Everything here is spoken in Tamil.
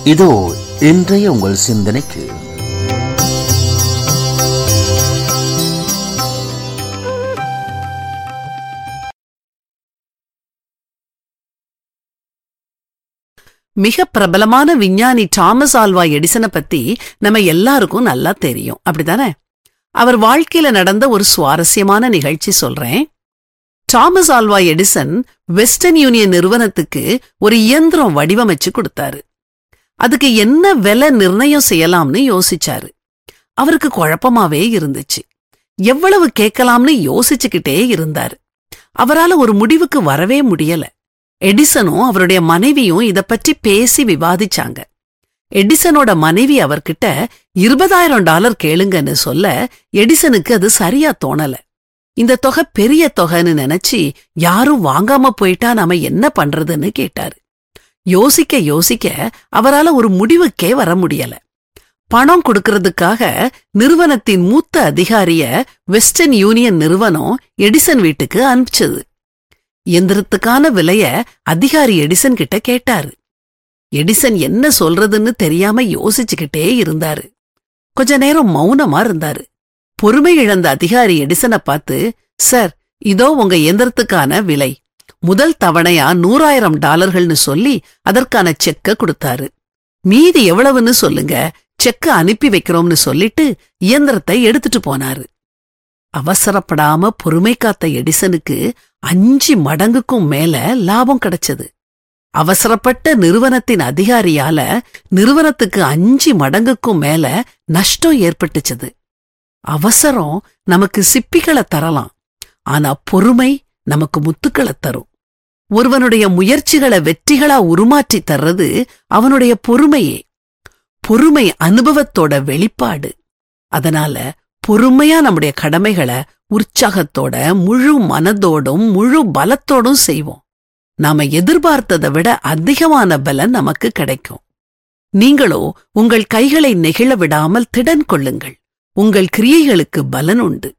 இதோ இன்றைய உங்கள் சிந்தனைக்கு மிக பிரபலமான விஞ்ஞானி தாமஸ் ஆல்வா எடிசனை பத்தி நம்ம எல்லாருக்கும் நல்லா தெரியும் அப்படிதானே அவர் வாழ்க்கையில நடந்த ஒரு சுவாரஸ்யமான நிகழ்ச்சி சொல்றேன் Thomas Alva Edison Western Union நிறுவனத்துக்கு ஒரு இயந்திரம் வடிவமைச்சு கொடுத்தாரு அதுக்கு என்ன விலை நிர்ணயம் செய்யலாம்னு யோசிச்சாரு அவருக்கு குழப்பமாவே இருந்துச்சு எவ்வளவு கேட்கலாம்னு யோசிச்சுக்கிட்டே இருந்தாரு அவரால ஒரு முடிவுக்கு வரவே முடியல எடிசனும் அவருடைய மனைவியும் இத பற்றி பேசி விவாதிச்சாங்க எடிசனோட மனைவி அவர்கிட்ட இருபதாயிரம் டாலர் கேளுங்கன்னு சொல்ல எடிசனுக்கு அது சரியா தோணல இந்த தொகை பெரிய தொகைன்னு நினைச்சு யாரும் வாங்காம போயிட்டா நாம என்ன பண்றதுன்னு கேட்டாரு யோசிக்க யோசிக்க அவரால ஒரு முடிவுக்கே வர முடியல பணம் கொடுக்கறதுக்காக நிறுவனத்தின் மூத்த அதிகாரிய வெஸ்டர்ன் யூனியன் நிறுவனம் எடிசன் வீட்டுக்கு அனுப்பிச்சது எந்திரத்துக்கான விலைய அதிகாரி எடிசன் கிட்ட கேட்டாரு எடிசன் என்ன சொல்றதுன்னு தெரியாம யோசிச்சுக்கிட்டே இருந்தாரு கொஞ்ச நேரம் மௌனமா இருந்தாரு பொறுமை இழந்த அதிகாரி எடிசனை பார்த்து சார் இதோ உங்க எந்திரத்துக்கான விலை முதல் தவணையா நூறாயிரம் டாலர்கள்னு சொல்லி அதற்கான செக்க கொடுத்தாரு மீதி எவ்வளவுன்னு சொல்லுங்க செக்க அனுப்பி வைக்கிறோம்னு சொல்லிட்டு இயந்திரத்தை எடுத்துட்டு போனாரு அவசரப்படாம பொறுமை காத்த எடிசனுக்கு அஞ்சு மடங்குக்கும் மேல லாபம் கிடைச்சது அவசரப்பட்ட நிறுவனத்தின் அதிகாரியால நிறுவனத்துக்கு அஞ்சு மடங்குக்கும் மேல நஷ்டம் ஏற்பட்டுச்சது அவசரம் நமக்கு சிப்பிகளை தரலாம் ஆனா பொறுமை நமக்கு முத்துக்களை தரும் ஒருவனுடைய முயற்சிகளை வெற்றிகளா உருமாற்றி தர்றது அவனுடைய பொறுமையே பொறுமை அனுபவத்தோட வெளிப்பாடு அதனால பொறுமையா நம்முடைய கடமைகளை உற்சாகத்தோட முழு மனதோடும் முழு பலத்தோடும் செய்வோம் நாம எதிர்பார்த்ததை விட அதிகமான பலன் நமக்கு கிடைக்கும் நீங்களோ உங்கள் கைகளை நெகிழ விடாமல் திடன் கொள்ளுங்கள் உங்கள் கிரியைகளுக்கு பலன் உண்டு